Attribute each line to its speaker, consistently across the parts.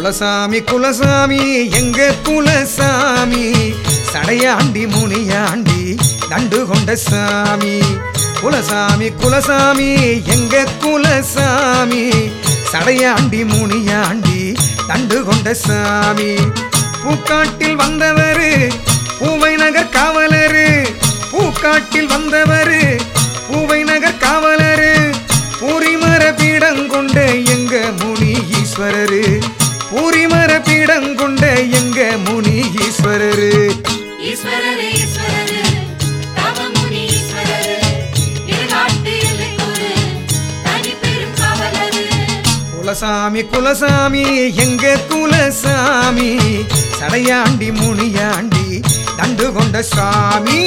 Speaker 1: குலசாமி குலசாமி எங்க குலசாமி சடையாண்டி முனியாண்டி நண்டு கொண்ட சாமி குலசாமி குலசாமி எங்க குலசாமி சடையாண்டி முனியாண்டி நண்டு கொண்ட சாமி பூக்காட்டில் வந்தவரு பூவை நகர் காவலரு பூக்காட்டில் வந்தவரு பூவை நகர் காவலரு பூரிமர பீடங்கொண்ட எங்க முனி ஈஸ்வரரு பூரிமர பீடங்கொண்ட எங்க முனி ஈஸ்வரரு
Speaker 2: ஈஸ்வரரே ஈஸ்வரரே தவமுனி ஈஸ்வரரே இருநாட்டு எல்லைக்கொரு தனி பெரும் காவலரே
Speaker 1: குலசாமி குலசாமி எங்க குலசாமி சடையாண்டி முனியாண்டி தண்டு கொண்ட சாமி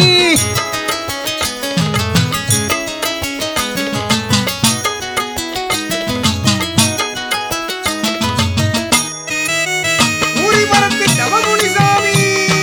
Speaker 1: பூரிமரத்து தவமுனி சாமி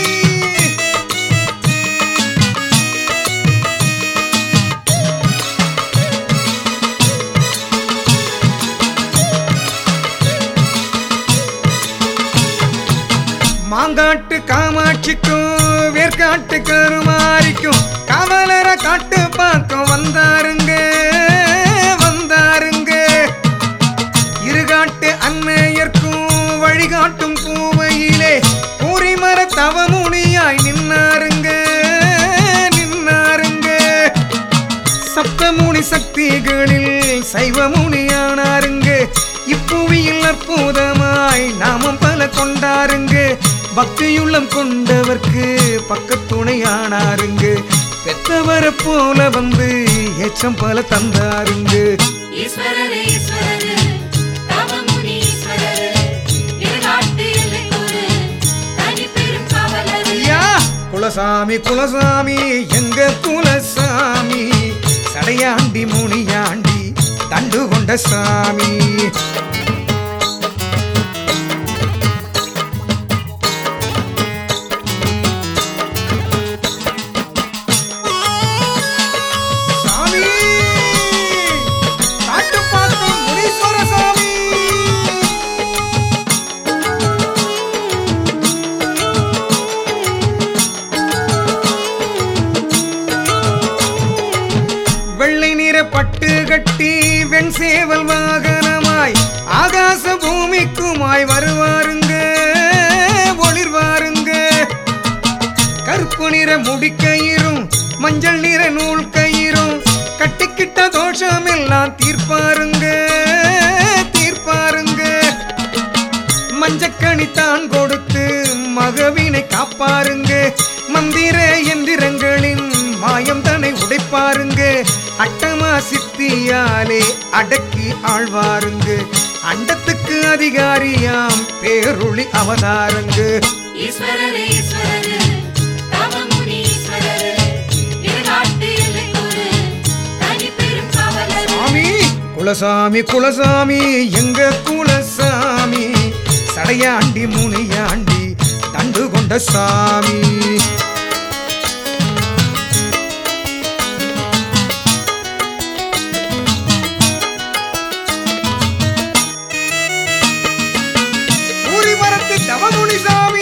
Speaker 1: மாங்காட்டு காமாட்சிக்கும் வேர்க்காட்டு கருமாரிக்கும் காவலர காட்டு பார்க்கும் வந்தாருங்க வந்தாருங்க இருகாட்டு அன்னையர்க்கும் வழிகாட்டும் பூவையிலே பூரிமர தவமுனியாய் நின்னாருங்க நின்னாருங்க சப்தமுனி சக்திகளில் சைவமுனியானாருங்க இப்புவியில் அற்புதமாய் நாமம் பல கொண்டாருங்க பக்தியுள்ளம் கொண்டவர்க்கு பக்கத்துணையானாருங்க பெத்தவரை போல வந்து ஏச்சம் பல தந்தாருங்க
Speaker 2: ஈஸ்வரரே ஈஸ்வரரே தவமுனி ஈஸ்வரரே இருநாட்டு எல்லைக்கொரு தனி பெரும் காவலரே
Speaker 1: ஐயா குலசாமி குலசாமி எங்க குலசாமி சடையாண்டி முனியாண்டி தண்டு கொண்ட சாமி சாமி காட்டுப்பாக்கம் முனீஸ்வர சாமி வெள்ளை நிற பட்டு கட்டி வெண் சேவல் வாகனமாய் ஆகாச பூமிக்குமாய் வருவாருங்க ஒளிர்வாருங்க கருப்பு நிற முடிக்கயிறும் மஞ்சள் நிற நூல் கயிறும் கட்டிக்கிட்ட தோஷம் எல்லாம் தீர்ப்பாருங்க தீர்ப்பாருங்க மஞ்சக்கணி தான் கொடுத்து மகவினை காப்பாருங்க மந்திர எந்திரங்களின் மாயம் தன்னை உடைப்பாருங்க அட்டமா சித்தியாலே அடக்கி ஆழ்வாருங்க அண்டத்துக்கு அதிகாரியாம் பேருளி அவதாரங்க
Speaker 2: ஈஸ்வரரே ஈஸ்வரரே தவமுனி ஈஸ்வரரே இருநாட்டு எல்லைக்கொரு தனி பெரும் காவலரே
Speaker 1: சாமி குலசாமி குலசாமி எங்க குலசாமி சடையாண்டி முனியாண்டி தண்டு கொண்ட சாமி பூரிமரத்து தவமுனி சாமி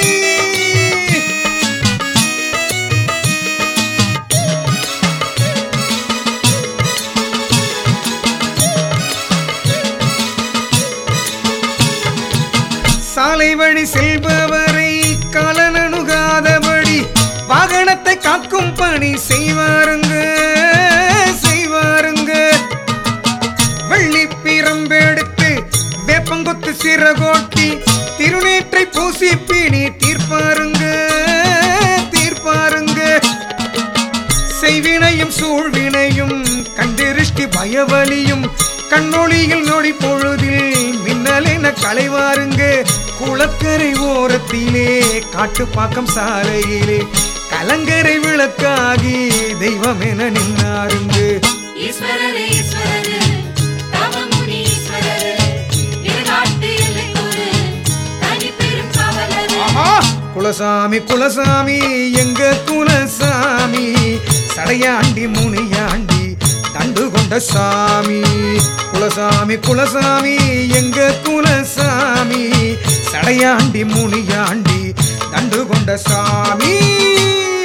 Speaker 1: சாலை வழி செல்பவரை காலனணுகாதபடி வாகனத்தை காக்கும் பணி செய்வாருங்க செய்வாருங்க வெள்ளி பிரம்பெடுத்து வேப்பங்குத்து சிறகோட்டி திருநேற்றை பூசி பிணி தீர்ப்பாருங்க தீர்ப்பாருங்க செய்வினையும் சூழ்வினையும் கண்டிருஷ்டி பயவலியும் கண்ணொளியில் நொடி பொழுதில் மின்னலென களைவாருங்க குளக்கரை ஓரத்திலே காட்டுப்பாக்கம் சாலையிலே கலங்கரை விளக்காகி தெய்வம் என நின்னாருங்க
Speaker 2: ஈஸ்வரரே ஈஸ்வரரே தவமுனி ஈஸ்வரரே இருநாட்டு எல்லைக்கொரு தனி பெரும் காவலரே
Speaker 1: ஆஹா குலசாமி குலசாமி எங்க குலசாமி சடையாண்டி முனியாண்டி தண்டு கொண்ட சாமி குலசாமி குலசாமி எங்க குலசாமி சடை மலையாண்டி முனியாண்டி தண்டு கொண்ட சாமி